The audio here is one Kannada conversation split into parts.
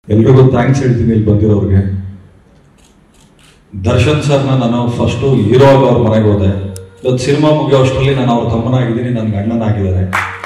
ಎಲ್ರಿಗೂ ಥ್ಯಾಂಕ್ಸ್ ಹೇಳ್ತೀನಿ ಇಲ್ಲಿ ಬಂದಿರೋರಿಗೆ ದರ್ಶನ್ ಸರ್ನ ನಾನು ಫಸ್ಟು ಹೀರೋ ಆಗಿ ಅವ್ರ ಮನೆಗೆ ಹೋದೆ ಇವತ್ತು ಸಿನಿಮಾ ಮುಗಿಯೋ ಅಷ್ಟರಲ್ಲಿ ನಾನು ಅವ್ರ ತಮ್ಮನಾಗಿದ್ದೀನಿ ನನ್ನ ಗಂಡನಾಗಿದ್ದಾರೆ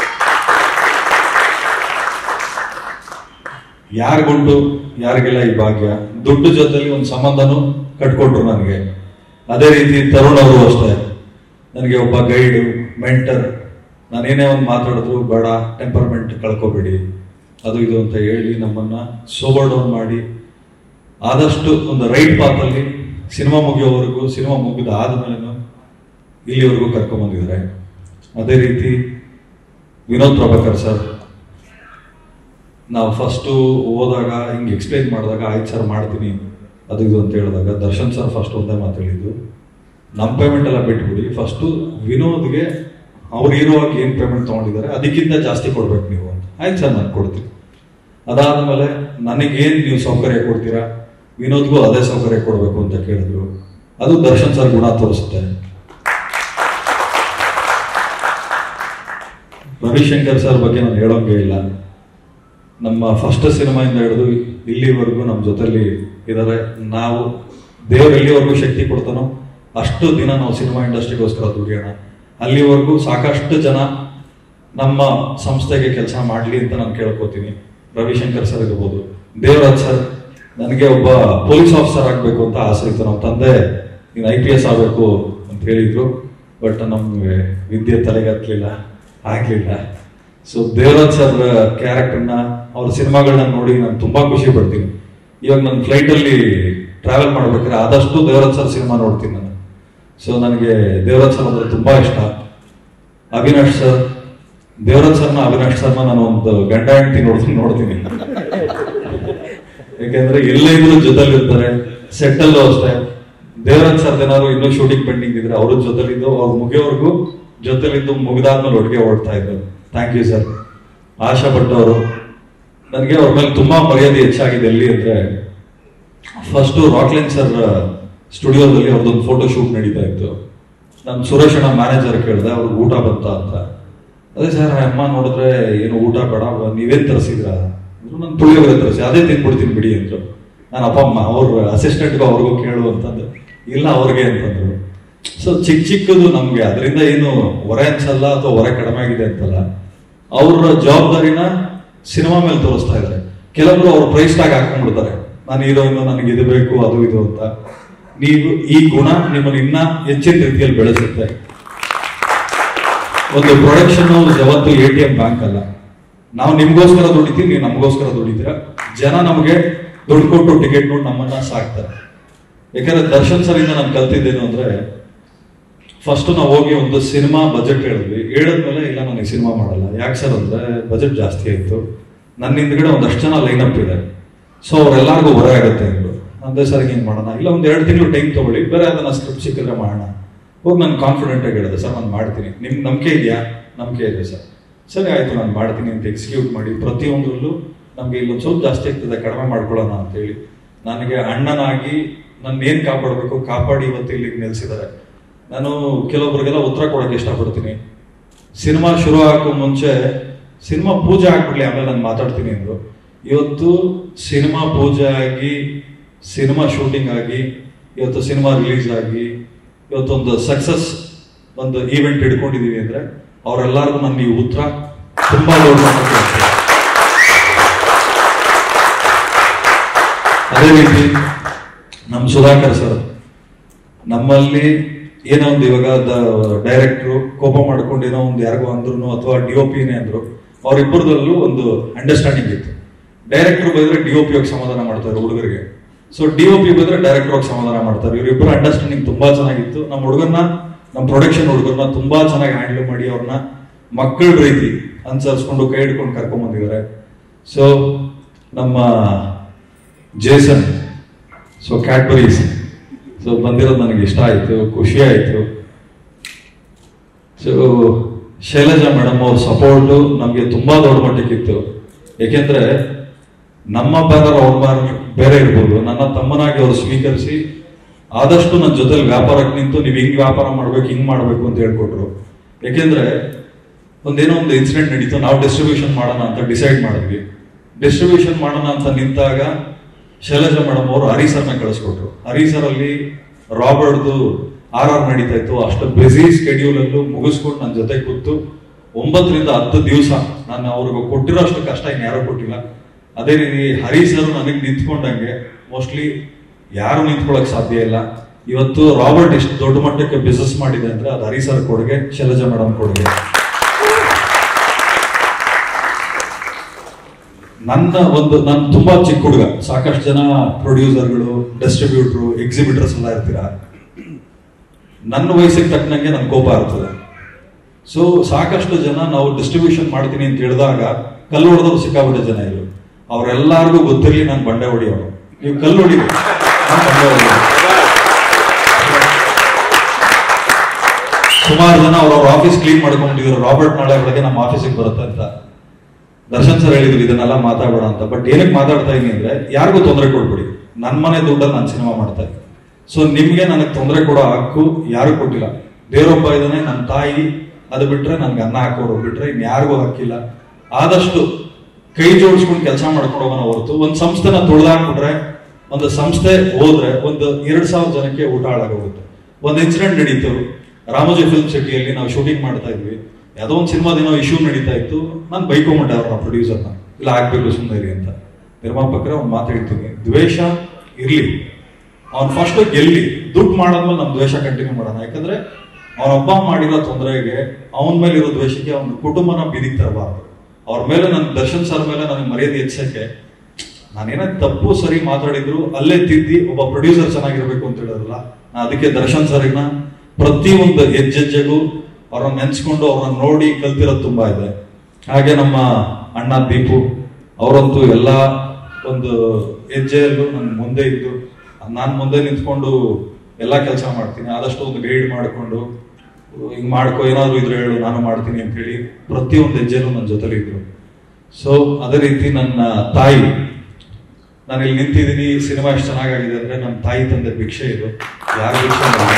ಯಾರಿಗುಂಟು ಯಾರಿಗೆಲ್ಲ ಈ ಭಾಗ್ಯ ದುಡ್ಡು ಜೊತೆಲಿ ಒಂದು ಸಂಬಂಧನೂ ಕಟ್ಕೊಟ್ರು ನನಗೆ ಅದೇ ರೀತಿ ತರುಣ್ ಅವರು ಅಷ್ಟೇ ನನಗೆ ಒಬ್ಬ ಗೈಡು ಮೆಂಟರ್ ನಾನೇನೇ ಒಂದು ಮಾತಾಡಿದ್ರು ಬೇಡ ಟೆಂಪರ್ಮೆಂಟ್ ಕಳ್ಕೊಬೇಡಿ ಅದು ಇದು ಅಂತ ಹೇಳಿ ನಮ್ಮನ್ನ ಸೋಬರ್ ಡೌನ್ ಮಾಡಿ ಆದಷ್ಟು ಒಂದು ರೈಟ್ ಪಾತಲ್ಲಿ ಸಿನಿಮಾ ಮುಗಿಯೋವರೆಗೂ ಸಿನಿಮಾ ಮುಗಿದ ಆದ್ಮೇಲೆ ಇಲ್ಲಿವರೆಗೂ ಕರ್ಕೊಂಬಂದಿದ್ದಾರೆ ಅದೇ ರೀತಿ ವಿನೋದ್ ಪ್ರಭಾಕರ್ ಸರ್ ನಾವು ಫಸ್ಟು ಹೋದಾಗ ಹಿಂಗೆ ಎಕ್ಸ್ಪ್ಲೈನ್ ಮಾಡಿದಾಗ ಆಯ್ತು ಸರ್ ಮಾಡ್ತೀನಿ ಅದು ಇದು ಅಂತ ಹೇಳಿದಾಗ ದರ್ಶನ್ ಸರ್ ಫಸ್ಟ್ ಒಂದೇ ಮಾತು ಹೇಳಿದ್ದು ನಮ್ಮ ಪೇಮೆಂಟ್ ಎಲ್ಲ ಬಿಟ್ಬಿಡಿ ಫಸ್ಟು ವಿನೋದ್ಗೆ ಅವ್ರು ಇರುವಾಗ ಏನು ಪೇಮೆಂಟ್ ತೊಗೊಂಡಿದ್ದಾರೆ ಅದಕ್ಕಿಂತ ಜಾಸ್ತಿ ಕೊಡ್ಬೇಕು ನೀವು ಅಂತ ಆಯ್ತು ಸರ್ ನಾನು ಕೊಡ್ತೀನಿ ಅದಾದ್ಮೇಲೆ ನನಗೇನು ನೀವು ಸೌಕರ್ಯ ಕೊಡ್ತೀರಾ ವಿನೋದ್ಗೂ ಅದೇ ಸೌಕರ್ಯ ಕೊಡಬೇಕು ಅಂತ ಕೇಳಿದ್ರು ಅದು ದರ್ಶನ್ ಸರ್ ಗುಣ ತೋರಿಸುತ್ತೆ ರವಿಶಂಕರ್ ಸರ್ ಬಗ್ಗೆ ನಾನು ಹೇಳೋಂಗೆ ಇಲ್ಲ ನಮ್ಮ ಫಸ್ಟ್ ಸಿನಿಮಾಯಿಂದ ಹಿಡಿದು ಇಲ್ಲಿವರೆಗೂ ನಮ್ಮ ಜೊತೆಲಿ ಇದ್ದಾರೆ ನಾವು ದೇವ್ರು ಎಲ್ಲಿವರೆಗೂ ಶಕ್ತಿ ಕೊಡ್ತಾನೋ ಅಷ್ಟು ದಿನ ನಾವು ಸಿನಿಮಾ ಇಂಡಸ್ಟ್ರಿಗೋಸ್ಕರ ದುಡಿಯೋಣ ಅಲ್ಲಿವರೆಗೂ ಸಾಕಷ್ಟು ಜನ ನಮ್ಮ ಸಂಸ್ಥೆಗೆ ಕೆಲಸ ಮಾಡಲಿ ಅಂತ ನಾನು ಕೇಳ್ಕೊತೀನಿ ರವಿಶಂಕರ್ ಸರ್ ಇರ್ಬೋದು ದೇವರಾಜ್ ಸರ್ ನನಗೆ ಒಬ್ಬ ಪೊಲೀಸ್ ಆಫೀಸರ್ ಆಗಬೇಕು ಅಂತ ಆಸೆ ಇತ್ತು ನಮ್ಮ ತಂದೆ ನೀನು ಐ ಪಿ ಎಸ್ ಆಗಬೇಕು ಅಂತ ಹೇಳಿದ್ರು ಬಟ್ ನಮ್ಗೆ ವಿದ್ಯೆ ತಲೆಗೆ ಹತ್ತಲಿಲ್ಲ ಆಗ್ಲಿಲ್ಲ ಸೊ ದೇವರಾಜ್ ಸರ್ ಕ್ಯಾರೆಕ್ಟರ್ನ ಅವ್ರ ಸಿನಿಮಾಗಳನ್ನ ನೋಡಿ ನಾನು ತುಂಬಾ ಖುಷಿ ಪಡ್ತೀನಿ ಇವಾಗ ನಾನು ಫ್ಲೈಟ್ ಅಲ್ಲಿ ಟ್ರಾವೆಲ್ ಮಾಡ್ಬೇಕಾದ್ರೆ ಆದಷ್ಟು ದೇವರಾಜ್ ಸರ್ ಸಿನಿಮಾ ನೋಡ್ತೀನಿ ನಾನು ಸೊ ನನಗೆ ದೇವರಾಜ್ ಸರ್ ಅಂದ್ರೆ ತುಂಬಾ ಇಷ್ಟ ಅವಿನಾಶ್ ಸರ್ ದೇವರಾಜ್ ಸರ್ನ ಅವಿನಾಶ್ ಸರ್ನ ನಾನು ಒಂದು ಗಂಡ ಹೆಂಡತಿ ನೋಡ್ತೀನಿ ನೋಡ್ತೀನಿ ಯಾಕೆಂದ್ರೆ ಎಲ್ಲೇ ಇದ್ರು ಜೊತೆಲಿ ಇರ್ತಾರೆ ಸೆಟ್ ಅಲ್ಲೂ ಅಷ್ಟೇ ದೇವರಾಜ್ ಸರ್ ಏನಾದ್ರು ಇನ್ನೂ ಶೂಟಿಂಗ್ ಪೆಂಡಿಂಗ್ ಇದ್ರೆ ಅವ್ರ ಜೊತೆಲಿದ್ದು ಅವ್ರು ಮುಗಿಯೋವರೆಗೂ ಜೊತೆಲಿದ್ದು ಮುಗಿದಾದ್ಮೇಲೆ ಒಟ್ಟಿಗೆ ಓಡ್ತಾ ಇದ್ರು thank you sir Asha Bhat ಅವರು ನನಗೆ ಅವ್ರ ಮೇಲೆ ತುಂಬಾ ಮರ್ಯಾದೆ ಹೆಚ್ಚಾಗಿದೆ ಎಲ್ಲಿ ಅಂದ್ರೆ ಫಸ್ಟ್ ರಾಕ್ಲೈನ್ ಸರ್ ಸ್ಟುಡಿಯೋದಲ್ಲಿ ಅವ್ರದ್ದೊಂದು ಫೋಟೋ ಶೂಟ್ ನಡೀತಾ ಇತ್ತು ನಾನು ಸುರೇಶ್ ಅಣ್ಣ ಮ್ಯಾನೇಜರ್ ಕೇಳಿದೆ ಅವ್ರಿಗೆ ಊಟ ಬಂತ ಅಂತ ಅದೇ ಸರ್ ಅಮ್ಮ ನೋಡಿದ್ರೆ ಏನು ಊಟ ಬೇಡ ನೀವೇನ್ ತರಿಸಿದ್ರ ನಾನು ಪುಳಿಯೋಗರೆ ತರಿಸಿ ಅದೇ ತಿನ್ಬಿಡ್ತೀನಿ ಬಿಡಿ ಅಂದ್ರು ನಾನು ಅಪ್ಪ ಅಮ್ಮ ಅವ್ರ ಅಸಿಸ್ಟೆಂಟ್ಗೂ ಅವ್ರಿಗೂ ಕೇಳು ಅಂತಂದು ಇಲ್ಲ ಅವ್ರಿಗೆ ಅಂತಂದ್ರು ಸೊ ಚಿಕ್ಕ ಚಿಕ್ಕದು ನಮ್ಗೆ ಅದರಿಂದ ಏನು ಹೊರೆ ಅನ್ಸಲ್ಲ ಅಥವಾ ಹೊರೆ ಕಡಿಮೆ ಆಗಿದೆ ಅಂತಲ್ಲ ಅವ್ರ ಜವಾಬ್ದಾರಿನ ಸಿನಿಮಾ ಮೇಲೆ ತೋರಿಸ್ತಾ ಇದ್ದಾರೆ ಕೆಲವರು ಅವ್ರ ಪ್ರೈಸ್ ಟ್ಯಾಗ್ ಹಾಕೊಂಡ್ಬಿಡ್ತಾರೆ ನಾನು ಹೀರೋಯಿನ್ ನನಗೆ ಇದು ಬೇಕು ಅದು ಇದು ಅಂತ ನೀವು ಈ ಗುಣ ನಿಮ್ಮನ್ನು ಇನ್ನ ಹೆಚ್ಚಿನ ರೀತಿಯಲ್ಲಿ ಬೆಳೆಸುತ್ತೆ ಒಂದು ಪ್ರೊಡಕ್ಷನ್ ಯಾವತ್ತು ಎ ಟಿ ಎಂ ಬ್ಯಾಂಕ್ ಅಲ್ಲ ನಾವು ನಿಮ್ಗೋಸ್ಕರ ದುಡಿತೀವಿ ನೀವು ನಮಗೋಸ್ಕರ ದುಡಿತೀರಾ ಜನ ನಮಗೆ ದುಡ್ಡು ಕೊಟ್ಟು ಟಿಕೆಟ್ ನೋಡಿ ನಮ್ಮನ್ನ ಸಾಕ್ತಾರೆ ಯಾಕಂದ್ರೆ ದರ್ಶನ್ ಸರ್ ಇಂದ ನಾನು ಕಲ್ತಿದ್ದೇನು ಅಂದ್ರೆ ಫಸ್ಟ್ ನಾವು ಹೋಗಿ ಒಂದು ಸಿನಿಮಾ ಬಜೆಟ್ ಹೇಳಿದ್ವಿ ಹೇಳಿದ್ಮೇಲೆ ಇಲ್ಲ ನನಗೆ ಸಿನಿಮಾ ಮಾಡಲ್ಲ ಯಾಕೆ ಸರ್ ಅಂದ್ರೆ ಬಜೆಟ್ ಜಾಸ್ತಿ ಆಯ್ತು ನನ್ನ ಹಿಂದ್ಗಡೆ ಒಂದಷ್ಟು ಜನ ಲೈನ್ ಅಪ್ ಇದೆ ಸೊ ಅವ್ರೆಲ್ಲರಿಗೂ ಹೊರೆ ಆಗುತ್ತೆ ಅಂದ್ರು ಅಂದೇ ಸರ್ ಹಿಂಗೆ ಮಾಡೋಣ ಇಲ್ಲ ಒಂದು ಎರಡು ತಿಂಗಳು ಟೈಮ್ ತಗೊಳ್ಳಿ ಬೇರೆ ಅದನ್ನ ಸ್ಕ್ರಿಪ್ಟ್ ಸಿಕ್ಕಿದ್ರೆ ಮಾಡೋಣ ಹೋಗಿ ನಾನು ಕಾನ್ಫಿಡೆಂಟ್ ಆಗಿ ಹೇಳಿದೆ ಸರ್ ನಾನು ಮಾಡ್ತೀನಿ ನಿಮ್ಗೆ ನಂಬಿಕೆ ಇದೆಯಾ ನಂಬಿಕೆ ಇದೆ ಸರ್ ಸರಿ ಆಯ್ತು ನಾನು ಮಾಡ್ತೀನಿ ಅಂತ ಎಕ್ಸಿಕ್ಯೂಟ್ ಮಾಡಿ ಪ್ರತಿಯೊಂದರಲ್ಲೂ ನಮ್ಗೆ ಇಲ್ಲೊಂದು ಸ್ವಲ್ಪ ಜಾಸ್ತಿ ಆಗ್ತದೆ ಕಡಿಮೆ ಮಾಡ್ಕೊಳ್ಳೋಣ ಅಂತ ಹೇಳಿ ನನಗೆ ಅಣ್ಣನಾಗಿ ನನ್ನ ಏನ್ ಕಾಪಾಡಬೇಕು ಕಾಪಾಡಿ ಇವತ್ತು ಇಲ್ಲಿಗೆ ನಿಲ್ಸಿದ್ದಾರೆ ನಾನು ಕೆಲವೊಬ್ಬರಿಗೆಲ್ಲ ಉತ್ತರ ಕೊಡಕ್ಕೆ ಇಷ್ಟಪಡ್ತೀನಿ ಸಿನಿಮಾ ಶುರು ಆಗೋ ಮುಂಚೆ ಸಿನಿಮಾ ಪೂಜೆ ಆಗ್ಬಿಡ್ಲಿ ಆಮೇಲೆ ನಾನು ಮಾತಾಡ್ತೀನಿ ಅಂದ್ರು ಇವತ್ತು ಸಿನಿಮಾ ಪೂಜೆ ಆಗಿ ಸಿನಿಮಾ ಶೂಟಿಂಗ್ ಆಗಿ ಇವತ್ತು ಸಿನಿಮಾ ರಿಲೀಸ್ ಆಗಿ ಇವತ್ತೊಂದು ಸಕ್ಸಸ್ ಒಂದು ಈವೆಂಟ್ ಹಿಡ್ಕೊಂಡಿದೀವಿ ಅಂದ್ರೆ ಅವರೆಲ್ಲರಿಗೂ ನನ್ನ ಈ ಉತ್ತರ ತುಂಬಾ ದೊಡ್ಡ ಮಟ್ಟಕ್ಕೆ ಆಗ್ತದೆ. ಅದೇ ರೀತಿ ನಮ್ಮ ಸುಧಾಕರ್ ಸರ್ ನಮ್ಮಲ್ಲಿ ಏನೋ ಒಂದು ಇವಾಗ ಡೈರೆಕ್ಟ್ರು ಕೋಪ ಮಾಡ್ಕೊಂಡು ಏನೋ ಒಂದು ಯಾರಿಗೋ ಅಂದ್ರು ಅಥವಾ ಡಿ ಒ ಪಿನೇ ಅಂದ್ರು ಅವರಿಬ್ಬರದಲ್ಲೂ ಒಂದು ಅಂಡರ್ಸ್ಟ್ಯಾಂಡಿಂಗ್ ಇತ್ತು ಡೈರೆಕ್ಟರ್ ಬೈದ್ರೆ ಡಿ ಒ ಪಿ ಹೋಗಿ ಸಮಾಧಾನ ಮಾಡ್ತಾರೆ ಹುಡುಗರಿಗೆ ಸೊ ಡಿ ಒ ಪಿ ಬೈದ್ರೆ ಡೈರೆಕ್ಟರ್ ಹೋಗಿ ಸಮಾಧಾನ ಮಾಡ್ತಾರೆ ಇವರಿಬ್ಬರ ಅಂಡರ್ಸ್ಟ್ಯಾಂಡಿಂಗ್ ತುಂಬಾ ಚೆನ್ನಾಗಿತ್ತು ನಮ್ಮ ಹುಡುಗರ್ನ ನಮ್ಮ ಪ್ರೊಡಕ್ಷನ್ ಹುಡುಗರ್ನ ತುಂಬಾ ಚೆನ್ನಾಗಿ ಹ್ಯಾಂಡಲ್ ಮಾಡಿ ಅವ್ರನ್ನ ಮಕ್ಕಳ ರೀತಿ ಅನುಸರಿಸ್ಕೊಂಡು ಕೈ ಹಿಡ್ಕೊಂಡು ಕರ್ಕೊಂಡ್ ಬಂದಿದ್ದಾರೆ ಸೊ ನಮ್ಮ ಜೇಸನ್ ಸೊ ಕ್ಯಾಡ್ಬರೀಸ್ ಸೊ ಬಂದಿರೋದು ನನಗೆ ಇಷ್ಟ ಆಯ್ತು ಖುಷಿ ಆಯ್ತು ಸೊ ಶೈಲಜಾ ಮೇಡಮ್ ಅವ್ರ ಸಪೋರ್ಟು ನಮಗೆ ತುಂಬಾ ದೊಡ್ಡ ಮಟ್ಟಕ್ಕಿತ್ತು ಏಕೆಂದ್ರೆ ನಮ್ಮ ಬ್ಯಾನರ್ ಅವ್ರ ಬ್ಯಾನರ್ ಬೇರೆ ಇರ್ಬೋದು ನನ್ನ ತಮ್ಮನಾಗಿ ಅವರು ಸ್ವೀಕರಿಸಿ ಆದಷ್ಟು ನನ್ನ ಜೊತೆಲಿ ವ್ಯಾಪಾರಕ್ಕೆ ನಿಂತು ನೀವು ಹಿಂಗ್ ವ್ಯಾಪಾರ ಮಾಡ್ಬೇಕು ಹಿಂಗ್ ಮಾಡ್ಬೇಕು ಅಂತ ಹೇಳ್ಕೊಟ್ರು ಯಾಕೆಂದ್ರೆ ಒಂದೇನೋ ಒಂದು ಇನ್ಸಿಡೆಂಟ್ ನಡೀತು ನಾವು ಡಿಸ್ಟ್ರಿಬ್ಯೂಷನ್ ಮಾಡೋಣ ಅಂತ ಡಿಸೈಡ್ ಮಾಡಿದ್ವಿ ಡಿಸ್ಟ್ರಿಬ್ಯೂಷನ್ ಮಾಡೋಣ ಅಂತ ನಿಂತಾಗ ಶೈಲಜಾ ಮೇಡಮ್ ಅವರು ಹರಿ ಸರ್ನ ಕಳಿಸ್ಕೊಟ್ರು ಹರಿ ಸರ್ ಅಲ್ಲಿ ರಾಬರ್ಟ್ದು ಆರ್ ಆರ್ ನಡೀತಾ ಇತ್ತು ಅಷ್ಟು ಬ್ಯುಸಿ ಸ್ಕೆಡ್ಯೂಲ್ ಅಲ್ಲೂ ಮುಗಿಸ್ಕೊಂಡು ನನ್ನ ಜೊತೆ ಕೂತು ಒಂಬತ್ತರಿಂದ ಹತ್ತು ದಿವಸ ನಾನು ಅವ್ರಿಗೆ ಕೊಟ್ಟಿರೋ ಅಷ್ಟು ಕಷ್ಟ ಇನ್ನು ಯಾರು ಕೊಟ್ಟಿಲ್ಲ ಅದೇ ರೀತಿ ಹರಿ ಸರ್ ನನಗೆ ನಿಂತ್ಕೊಂಡಂಗೆ ಮೋಸ್ಟ್ಲಿ ಯಾರು ನಿಂತ್ಕೊಳಕ್ ಸಾಧ್ಯ ಇಲ್ಲ ಇವತ್ತು ರಾಬರ್ಟ್ ಎಷ್ಟು ದೊಡ್ಡ ಮಟ್ಟಕ್ಕೆ ಬಿಸ್ನೆಸ್ ಮಾಡಿದೆ ಅಂದ್ರೆ ಅದು ಹರಿ ಸರ್ ಕೊಡುಗೆ ಶೈಲಜಾ ಮೇಡಮ್ ಕೊಡುಗೆ ನನ್ನ ಒಂದು ನಾನು ತುಂಬಾ ಚಿಕ್ಕ ಹುಡುಗ ಸಾಕಷ್ಟು ಜನ ಪ್ರೊಡ್ಯೂಸರ್ಗಳು ಡಿಸ್ಟ್ರಿಬ್ಯೂಟರ್ ಎಕ್ಸಿಬಿಟರ್ಸ್ ಎಲ್ಲ ಇರ್ತೀರಾ ನನ್ನ ವಯಸ್ಸಿಗೆ ತಕ್ಕನಂಗೆ ನನ್ನ ಕೋಪ ಇರ್ತದೆ ಸೊ ಸಾಕಷ್ಟು ಜನ ನಾವು ಡಿಸ್ಟ್ರಿಬ್ಯೂಷನ್ ಮಾಡ್ತೀನಿ ಅಂತ ಹೇಳಿದಾಗ ಕಲ್ಲು ಹೊಡೆದವ್ರು ಸಿಕ್ಕಾಬಿಟ್ಟೆ ಜನ ಇದ್ರು ಅವ್ರೆಲ್ಲಾರ್ಗೂ ಗೊತ್ತಿರಲಿ ನಾನು ಬಂಡೆ ಹೊಡಿಯೋರು ನೀವು ಕಲ್ಲು ಹೊಡಿರಿ ನಾನ್ ಬಂಡೆ ಹೊಡಿಯೋರು. ಸುಮಾರು ಜನ ಅವ್ರವ್ರ ಆಫೀಸ್ ಕ್ಲೀನ್ ಮಾಡ್ಕೊಂಡಿದ್ರು ರಾಬರ್ಟ್ ನಾಳೆ ಬೆಳಗ್ಗೆ ನಮ್ಮ ಆಫೀಸಿಗೆ ಬರುತ್ತೆ ಅಂತ ದರ್ಶನ್ ಸರ್ ಹೇಳಿದ್ರು ಇದನ್ನೆಲ್ಲ ಮಾತಾಡೋಣ ಅಂತ ಬಟ್ ಏನಕ್ಕೆ ಮಾತಾಡ್ತಾ ಇದೀನಿ ಅಂದ್ರೆ ಯಾರಿಗೂ ತೊಂದರೆ ಕೊಡ್ಬೇಡಿ ನನ್ನ ಮನೆ ದುಡ್ಡಲ್ಲಿ ನಾನು ಸಿನಿಮಾ ಮಾಡ್ತಾ ಇದ್ದೀನಿ ಸೊ ನಿಮ್ಗೆ ನನಗೆ ತೊಂದರೆ ಕೊಡೋ ಹಕ್ಕು ಯಾರು ಕೊಟ್ಟಿಲ್ಲ ದೇವರೊಬ್ಬ ಇದ್ದಾನೆ ನನ್ನ ತಾಯಿ ಅದು ಬಿಟ್ರೆ ನನ್ಗೆ ಅನ್ನ ಹಾಕೋರು ಬಿಟ್ರೆ ಇನ್ಯಾರಿಗೂ ಹಕ್ಕಿಲ್ಲ ಆದಷ್ಟು ಕೈ ಜೋಡಿಸ್ಕೊಂಡು ಕೆಲಸ ಮಾಡ್ಕೊಂಡು ಹೋಗೋಣ ಹೊರತು ಒಂದು ಸಂಸ್ಥೆನ ತುಳಿದಾಕ್ಬಿಟ್ರೆ ಒಂದು ಸಂಸ್ಥೆ ಹೋದ್ರೆ ಒಂದು ಎರಡ್ ಸಾವಿರ ಜನಕ್ಕೆ ಊಟ ಹಾಳಾಗೋಗುತ್ತೆ ಒಂದು ಇನ್ಸಿಡೆಂಟ್ ನಡೀತು ರಾಮೋಜಿ ಫಿಲ್ಮ್ ಸಿಟಿಯಲ್ಲಿ ನಾವು ಶೂಟಿಂಗ್ ಮಾಡ್ತಾ ಇದ್ವಿ ಯಾವುದೋ ಒಂದು ಸಿನಿಮಾದಿನ ಇಶ್ಯೂ ನಡೀತಾ ಇತ್ತು ನಾನು ಬೈಕೊಂಬಿಟ್ಟೆ ಅವ್ರನ್ನ ಪ್ರೊಡ್ಯೂಸರ್ನ ಇಲ್ಲ ಆಗ್ಬೇಕು ಸುಮ್ಮನೆ ಇರಿ ಅಂತ ನಿರ್ಮಾಪಕರ ಅವ್ನು ಮಾತಾಡ್ತೀನಿ ದ್ವೇಷ ಇರ್ಲಿ ಅವ್ನು ಫಸ್ಟ್ ಗೆಲ್ಲಿ ದುಡ್ಡು ಮಾಡಾದ್ಮೇಲೆ ನಮ್ ದ್ವೇಷ ಕಂಟಿನ್ಯೂ ಮಾಡೋಣ ಯಾಕಂದ್ರೆ ಅವನೊಬ್ಬ ಮಾಡಿರೋ ತೊಂದರೆಗೆ ಅವನ ಮೇಲೆ ಇರೋ ದ್ವೇಷಕ್ಕೆ ಅವನ ಕುಟುಂಬನ ಬೀದಿಗೆ ತರಬಾರ್ದು ಅವ್ರ ಮೇಲೆ ನನ್ನ ದರ್ಶನ್ ಸರ್ ಮೇಲೆ ನನಗೆ ಮರ್ಯಾದೆ ಹೆಚ್ಚಕ್ಕೆ ನಾನೇನ ತಪ್ಪು ಸರಿ ಮಾತಾಡಿದ್ರು ಅಲ್ಲೇ ತಿದ್ದಿ ಒಬ್ಬ ಪ್ರೊಡ್ಯೂಸರ್ ಚೆನ್ನಾಗಿರ್ಬೇಕು ಅಂತ ಹೇಳಿದ್ರಲ್ಲ ನಾ ಅದಕ್ಕೆ ದರ್ಶನ್ ಸರಿನ ಪ್ರತಿಯೊಂದು ಹೆಜ್ಜೆಜ್ಜೆಗೂ ಅವ್ರನ್ನ ನೆನ್ಸ್ಕೊಂಡು ಅವ್ರನ್ನ ನೋಡಿ ಕಲ್ತಿರೋದು ತುಂಬಾ ಇದೆ ಹಾಗೆ ನಮ್ಮ ಅಣ್ಣ ದೀಪು ಅವರಂತೂ ಎಲ್ಲ ಒಂದು ಹೆಜ್ಜೆಯಲ್ಲೂ ನನ್ನ ಮುಂದೆ ಇದ್ದು ನಾನು ಮುಂದೆ ನಿಂತ್ಕೊಂಡು ಎಲ್ಲ ಕೆಲಸ ಮಾಡ್ತೀನಿ ಆದಷ್ಟು ಒಂದು ಗೈಡ್ ಮಾಡಿಕೊಂಡು ಹಿಂಗ್ ಮಾಡ್ಕೋ ಏನಾದ್ರು ಇದ್ರೆ ಹೇಳು ನಾನು ಮಾಡ್ತೀನಿ ಅಂತ ಹೇಳಿ ಪ್ರತಿಯೊಂದು ಹೆಜ್ಜೆನೂ ನನ್ನ ಜೊತೆಲಿ ಇದ್ರು ಸೊ ಅದೇ ರೀತಿ ನನ್ನ ತಾಯಿ ನಾನು ಇಲ್ಲಿ ನಿಂತಿದ್ದೀನಿ ಸಿನಿಮಾ ಎಷ್ಟು ಚೆನ್ನಾಗಾಗಿದೆ ಅಂದ್ರೆ ನಮ್ಮ ತಾಯಿ ತಂದೆ ಭಿಕ್ಷೆ ಇದು ಯಾರು ಭಿಕ್ಷೆ ಮಾಡಲ್ಲ.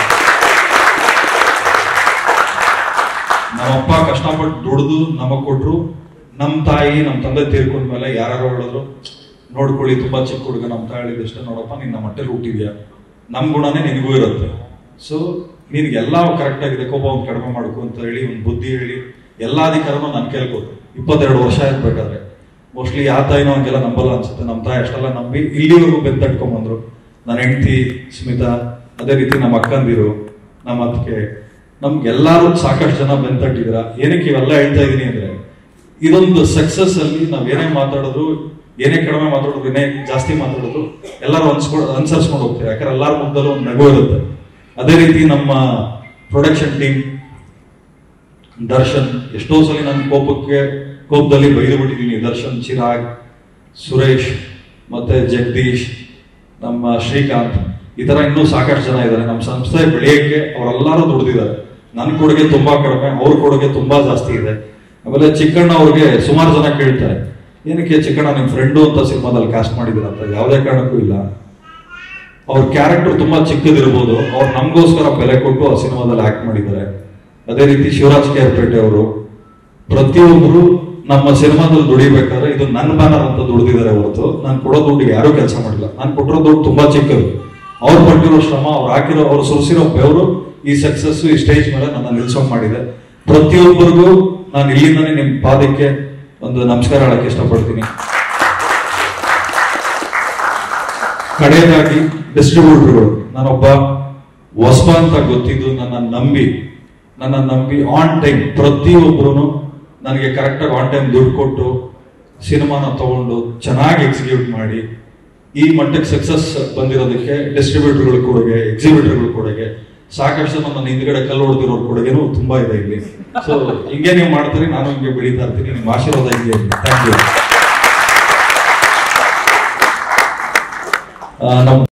ನಮ್ಮಪ್ಪ ಕಷ್ಟಪಟ್ಟು ದುಡ್ದು ನಮಗ್ ಕೊಟ್ರು ನಮ್ಮ ತಾಯಿ ನಮ್ಮ ತಂದೆ ತೀರ್ಕೊಂಡ್ಮೇಲೆ ಯಾರು ಹೇಳಿದ್ರು ನೋಡ್ಕೊಳ್ಳಿ ತುಂಬಾ ಚಿಕ್ಕ ಹುಡುಗ ನಮ್ಮ ತಾಯಿ ಹೇಳಿದ ಇಷ್ಟ ನೋಡಪ್ಪ ನೀನ್ ನಮ್ಮ ಹೊಟ್ಟೆಲಿ ಹುಟ್ಟಿದ್ಯಾ ನಮ್ ಗುಣನೇ ನಿನಗೂ ಇರುತ್ತೆ ಸೊ ನಿನ್ಗೆಲ್ಲ ಕರೆಕ್ಟ್ ಆಗಿದೆ ಕೋಪ ಒಂದು ಕಡಿಮೆ ಮಾಡ್ಕೊ ಅಂತ ಹೇಳಿ ಒಂದು ಬುದ್ಧಿ ಹೇಳಿ ಎಲ್ಲಾ ಅಧಿಕಾರನೂ ನಾನು ಕೇಳ್ಕೊತು ಇಪ್ಪತ್ತೆರಡು ವರ್ಷ ಇರ್ಬೇಕಾದ್ರೆ ಮೋಸ್ಟ್ಲಿ ಯಾವ ತಾಯಿನೋ ಹಂಗೆಲ್ಲ ನಂಬಲ್ಲ ಅನ್ಸುತ್ತೆ ನಮ್ಮ ತಾಯಿ ಅಷ್ಟೆಲ್ಲ ನಂಬಿ ಇಲ್ಲಿವರೆಗೂ ಬೆಂತಟ್ಕೊಂಡ್ ಬಂದ್ರು ನನ್ನ ಹೆಂಡತಿ ಸ್ಮಿತಾ ಅದೇ ರೀತಿ ನಮ್ಮ ಅಕ್ಕಂದಿರು ನಮ್ಮ ಅದಕ್ಕೆ ನಮ್ಗೆಲ್ಲಾರು ಸಾಕಷ್ಟು ಜನ ಬೆಂತಟ್ಟಿದ್ರ ಏನಕ್ಕೆ ಇವೆಲ್ಲ ಹೇಳ್ತಾ ಇದೀನಿ ಅಂದ್ರೆ ಇದೊಂದು ಸಕ್ಸಸ್ ಅಲ್ಲಿ ನಾವ್ ಏನೇ ಮಾತಾಡಿದ್ರು ಏನೇ ಕಡಿಮೆ ಮಾತಾಡಿದ್ರು ಏನೇ ಜಾಸ್ತಿ ಮಾತಾಡಿದ್ರು ಎಲ್ಲರೂ ಅನ್ಸ್ಕೊಂಡು ಅನುಸರಿಸ್ಕೊಂಡು ಹೋಗ್ತಾರೆ ಯಾಕಂದ್ರೆ ಎಲ್ಲಾರ ಮುಖದಲ್ಲೂ ಒಂದು ನಗು ಇರುತ್ತೆ ಅದೇ ರೀತಿ ನಮ್ಮ ಪ್ರೊಡಕ್ಷನ್ ಟೀಮ್ ದರ್ಶನ್ ಎಷ್ಟೋ ಸಲ ನನ್ನ ಕೋಪಕ್ಕೆ ಕೋಪದಲ್ಲಿ ಬೈದು ಬಿಟ್ಟಿದ್ದೀನಿ ದರ್ಶನ್ ಚಿರಾಗ್ ಸುರೇಶ್ ಮತ್ತೆ ಜಗದೀಶ್ ನಮ್ಮ ಶ್ರೀಕಾಂತ್ ಈ ತರ ಇನ್ನೂ ಸಾಕಷ್ಟು ಜನ ಇದ್ದಾರೆ ನಮ್ಮ ಸಂಸ್ಥೆ ಬೆಳೆಯಕ್ಕೆ ಅವರೆಲ್ಲರೂ ದುಡ್ದಿದ್ದಾರೆ ನನ್ನ ಕೊಡುಗೆ ತುಂಬಾ ಕಡಿಮೆ ಅವ್ರ ಕೊಡುಗೆ ತುಂಬಾ ಜಾಸ್ತಿ ಇದೆ ಆಮೇಲೆ ಚಿಕ್ಕಣ್ಣ ಅವ್ರಿಗೆ ಸುಮಾರು ಜನ ಕೇಳ್ತಾರೆ ಏನಕ್ಕೆ ಚಿಕ್ಕಣ್ಣ ನಿಮ್ ಫ್ರೆಂಡು ಅಂತ ಸಿನಿಮಾದಲ್ಲಿ ಕಾಸ್ಟ್ ಮಾಡಿದಿರ ಅಂತ ಯಾವುದೇ ಕಾರಣಕ್ಕೂ ಇಲ್ಲ ಅವ್ರ ಕ್ಯಾರೆಕ್ಟರ್ ತುಂಬಾ ಚಿಕ್ಕದಿರ್ಬೋದು ಅವ್ರು ನಮಗೋಸ್ಕರ ಬೆಲೆ ಕೊಟ್ಟು ಆ ಸಿನಿಮಾದಲ್ಲಿ ಆಕ್ಟ್ ಮಾಡಿದ್ದಾರೆ ಅದೇ ರೀತಿ ಶಿವರಾಜ್ ಕೇರ್ಪೇಟೆ ಅವರು ಪ್ರತಿಯೊಬ್ಬರು ನಮ್ಮ ಸಿನಿಮಾದಲ್ಲಿ ದುಡಿಬೇಕಾದ್ರೆ ಇದು ನನ್ನ ಬ್ಯಾನರ್ ಅಂತ ದುಡಿದಿದ್ದಾರೆ ಹೊರತು ನಾನು ಕೊಡೋ ದುಡ್ಡಿಗೆ ಯಾರೂ ಕೆಲಸ ಮಾಡಿಲ್ಲ ನಾನು ಕೊಟ್ಟಿರೋ ದುಡ್ಡು ತುಂಬಾ ಚಿಕ್ಕದು ಅವ್ರು ಪಟ್ಟಿರೋ ಶ್ರಮ ಅವ್ರು ಹಾಕಿರೋ ಅವ್ರು ಸುರಿಸಿರೋ ಬೆವರು ಈ ಸಕ್ಸಸ್ ಈ ಸ್ಟೇಜ್ ಮೇಲೆ ನನ್ನ ನಿಲ್ಸೋಂಗ್ ಮಾಡಿದೆ ಪ್ರತಿಯೊಬ್ಬರಿಗೂ ನಾನು ಇಲ್ಲಿಂದಾನೇ ನಿಮ್ ಪಾದಕ್ಕೆ ಒಂದು ನಮಸ್ಕಾರ ಹೇಳಕ್ ಇಷ್ಟಪಡ್ತೀನಿ ಕಡೆಯದಾಗಿ ಡಿಸ್ಟ್ರಿಬ್ಯೂಟರ್ಗಳು ನಾನೊಬ್ಬ ಹೊಸಬ ಅಂತ ಗೊತ್ತಿದ್ದು ನನ್ನ ನಂಬಿ ನನ್ನ ನಂಬಿ ಆನ್ ಟೈಮ್ ಪ್ರತಿಯೊಬ್ಬರು ನನಗೆ ಕರೆಕ್ಟಾಗಿ ಆನ್ ಟೈಮ್ ದುಡ್ಡು ಕೊಟ್ಟು ಸಿನಿಮಾನ ತಗೊಂಡು ಚೆನ್ನಾಗಿ ಎಕ್ಸಿಕ್ಯೂಟ್ ಮಾಡಿ ಈ ಮಟ್ಟಕ್ಕೆ ಸಕ್ಸಸ್ ಬಂದಿರೋದಕ್ಕೆ ಡಿಸ್ಟ್ರಿಬ್ಯೂಟರ್ಗಳ ಕೊಡುಗೆ ಎಕ್ಸಿಬಿಟರ್ಗಳ ಕೊಡುಗೆ ಸಾಕಷ್ಟು ಜನ ನನ್ನ ಹಿಂದ್ಗಡೆ ಕಲ್ಲು ಹೊಡೆದಿರೋ ಕೊಡುಗೆನೂ ತುಂಬಾ ಇದೆ ಇಲ್ಲಿ ಸೊ ಹಿಂಗೆ ನೀವು ಮಾಡ್ತೀರಿ ನಾನು ಹಿಂಗೆ ಬೆಳೀತಾ ಇರ್ತೀನಿ ನಿಮ್ಮ ಆಶೀರ್ವಾದ ಹಿಂಗೆ ಥ್ಯಾಂಕ್ ಯು ನಮ್ಮ